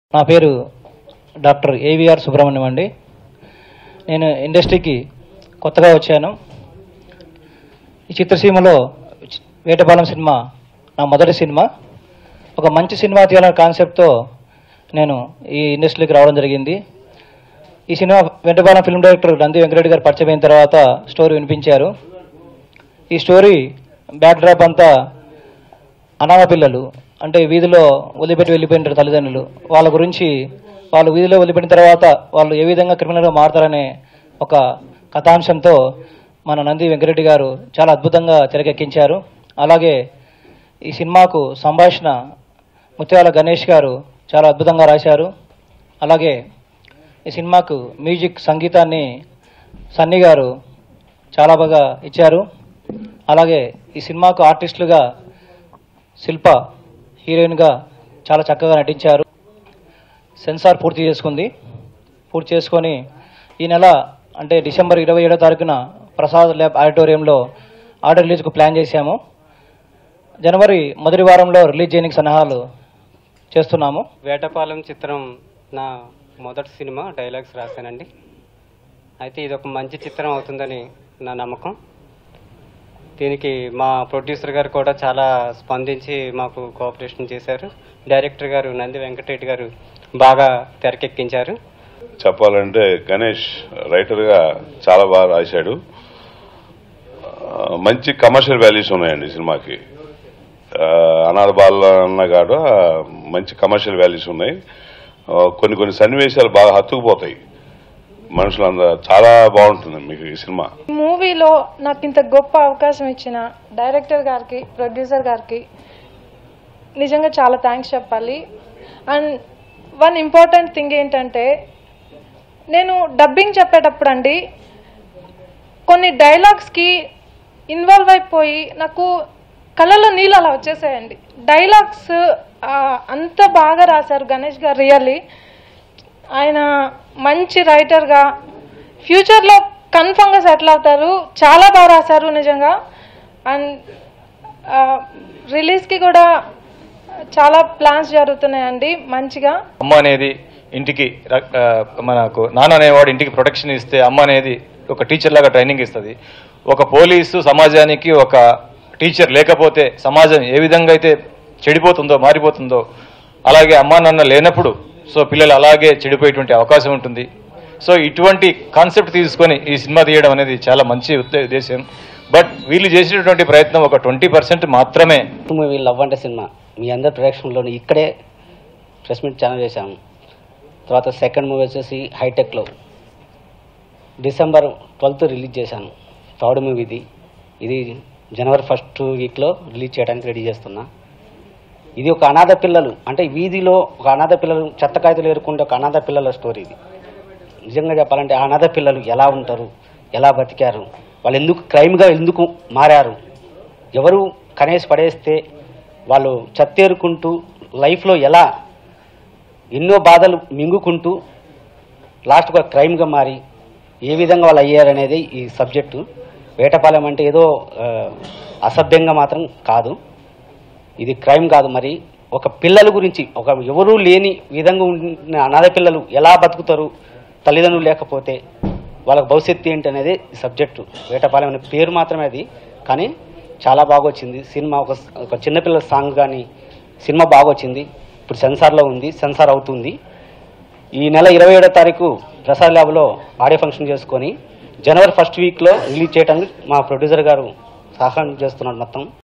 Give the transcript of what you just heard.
నా పేరు doctor AVR Subrahmanyam అండి నేను ఇండస్ట్రీకి కొత్తగా వచ్చాను ఈ చిత్రసీమలో చి- వేటపాలెం సినిమా నా మొదటి సినిమా ఒక మంచి సినిమా తీయాలనే కాన్సెప్ట్తో నేను ఈ ఇండస్ట్రీకి రావడం జరిగింది ఈ సినిమా వేటపాలెం ఫిల్మ్ డైరెక్టర్ నంది వెంకటరెడ్డి గారు పరిచయం అయిన తర్వాత స్టోరీ వినిపించారు ఈ స్టోరీ బ్యాక్డ్రాప్ అంతా అనాథ పిల్లలు అంటే వీధిలో వదిలిపెట్టి వెళ్ళిపోయిన తల్లిదండ్రులు వాళ్ళ గురించి వాళ్ళు వీధిలో వదిలిపెట్టిన తర్వాత వాళ్ళు ఏ విధంగా క్రిమినల్గా మారుతారనే ఒక కథాంశంతో మన నంది వెంకరెడ్డి గారు చాలా అద్భుతంగా తెరకెక్కించారు అలాగే ఈ సినిమాకు సంభాషణ ముత్యాల గణేష్ గారు చాలా అద్భుతంగా రాశారు అలాగే ఈ సినిమాకు మ్యూజిక్ సంగీతాన్ని సన్నీ గారు చాలా బాగా ఇచ్చారు అలాగే ఈ సినిమాకు ఆర్టిస్టులుగా శిల్ప హీరోయిన్గా చాలా చక్కగా నటించారు సెన్సార్ పూర్తి చేసుకుంది పూర్తి చేసుకొని ఈ నెల అంటే డిసెంబర్ ఇరవై ఏడో తారీఖున ప్రసాద్ ల్యాబ్ ఆడిటోరియంలో ఆర్డర్ రిలీజ్కు ప్లాన్ చేశాము జనవరి మొదటి వారంలో రిలీజ్ చేయడానికి సన్నాహాలు చేస్తున్నాము వేటపాలెం చిత్రం నా మొదటి సినిమా డైలాగ్స్ రాశానండి అయితే ఇది ఒక మంచి చిత్రం అవుతుందని నా నమ్మకం దీనికి మా ప్రొడ్యూసర్ గారు కూడా చాలా స్పందించి మాకు కోఆపరేషన్ చేశారు డైరెక్టర్ గారు నంది వెంకటరెడ్డి గారు బాగా తెరకెక్కించారు చెప్పాలంటే గణేష్ రైటర్గా చాలా బాగా రాశాడు ఆ, మంచి కమర్షియల్ వాల్యూస్ ఉన్నాయండి ఈ సినిమాకి ఆ, అనాథ బాల అన్నగాడు ఆ, మంచి కమర్షియల్ వాల్యూస్ ఉన్నాయి ఆ, కొన్ని కొన్ని సన్నివేశాలు బాగా హత్తుకుపోతాయి మనుషులందరూ చాలా బాగుంటుంది మీకు ఈ సినిమా మూవీలో నాకు ఇంత గొప్ప అవకాశం ఇచ్చిన డైరెక్టర్ గారికి ప్రొడ్యూసర్ గారికి నిజంగా చాలా థ్యాంక్స్ చెప్పాలి అండ్ వన్ ఇంపార్టెంట్ థింగ్ ఏంటంటే నేను డబ్బింగ్ చెప్పేటప్పుడు అండి కొన్ని డైలాగ్స్కి ఇన్వాల్వ్ అయిపోయి నాకు కళ్ళలో నీళ్ళు అలా వచ్చేసాయండి డైలాగ్స్ అంత బాగా రాశారు గణేష్ గారు రియల్లీ ఆయన మంచి రైటర్గా ఫ్యూచర్లో కన్ఫామ్గా సెటిల్ అవుతారు చాలా బాగా రాశారు నిజంగా అండ్ రిలీజ్కి కూడా చాలా ప్లాన్స్ జరుగుతున్నాయండి మంచిగా అమ్మ అనేది ఇంటికి ర- ఆ, మనకు నాన్న అనేవాడు ఇంటికి ప్రొటెక్షన్ ఇస్తే అమ్మ అనేది ఒక టీచర్ లాగా ట్రైనింగ్ ఇస్తుంది ఒక పోలీసు సమాజానికి ఒక టీచర్ లేకపోతే సమాజం ఏ విధంగా అయితే చెడిపోతుందో మారిపోతుందో అలాగే అమ్మా నాన్న లేనప్పుడు సో పిల్లలు అలాగే చెడిపోయేటువంటి అవకాశం ఉంటుంది సో ఇటువంటి కాన్సెప్ట్ తీసుకొని ఈ సినిమా తీయడం అనేది చాలా మంచి ఉద్దే- ఉద్దేశం బట్ వీళ్ళు చేసినటువంటి ప్రయత్నం ఒక ట్వంటీ పర్సెంట్ మాత్రమే మూవీ లవ్ అంటే సినిమా మీ అందరి ప్రొడక్షన్లోని ఇక్కడే ప్రెస్ మీట్ ఛానల్ చేశాము తర్వాత సెకండ్ మూవీ వచ్చేసి హైటెక్లో డిసెంబర్ ట్వెల్త్ రిలీజ్ చేశాను థర్డ్ మూవీ ఇది ఇది జనవరి ఫస్ట్ వీక్లో రిలీజ్ చేయడానికి రెడీ చేస్తున్నా ఇది ఒక అనాథ పిల్లలు అంటే వీధిలో ఒక అనాథ పిల్లలు చెత్త కాగితాలు ఏరుకుంటే ఒక అనాథ పిల్లల స్టోరీ ఇది నిజంగా చెప్పాలంటే ఆ అనాథ పిల్లలు ఎలా ఉంటారు ఎలా బతికారు వాళ్ళు ఎందుకు క్రైమ్గా ఎందుకు మారారు ఎవరు కనేసి పడేస్తే వాళ్ళు చెత్తేరుకుంటూ లైఫ్లో ఎలా ఎన్నో బాధలు మింగుకుంటూ లాస్ట్ ఒక క్రైమ్గా మారి ఏ విధంగా వాళ్ళు అయ్యారనేది ఈ సబ్జెక్టు వేటపాలెం అంటే ఏదో ఆ, అసభ్యంగా మాత్రం కాదు ఇది క్రైమ్ కాదు మరి ఒక పిల్లల గురించి ఒక ఎవరూ లేని విధంగా ఉన్న అనాథ పిల్లలు ఎలా బతుకుతారు తల్లిదండ్రులు లేకపోతే వాళ్ళకి భవిష్యత్తు ఏంటి అనేది ఈ సబ్జెక్టు వేటపాలెం అనే పేరు మాత్రమే అది కానీ చాలా బాగా వచ్చింది సినిమా ఒక ఒక చిన్నపిల్లల సాంగ్ కానీ సినిమా బాగా వచ్చింది ఇప్పుడు సెన్సార్లో ఉంది సెన్సార్ అవుతుంది ఈ నెల ఇరవై ఏడో తారీఖు ప్రసాద్ ల్యాబ్లో ఆడియో ఫంక్షన్ చేసుకొని జనవరి ఫస్ట్ వీక్లో రిలీజ్ చేయడానికి మా ప్రొడ్యూసర్ గారు సహాయం చేస్తున్నాడు మొత్తం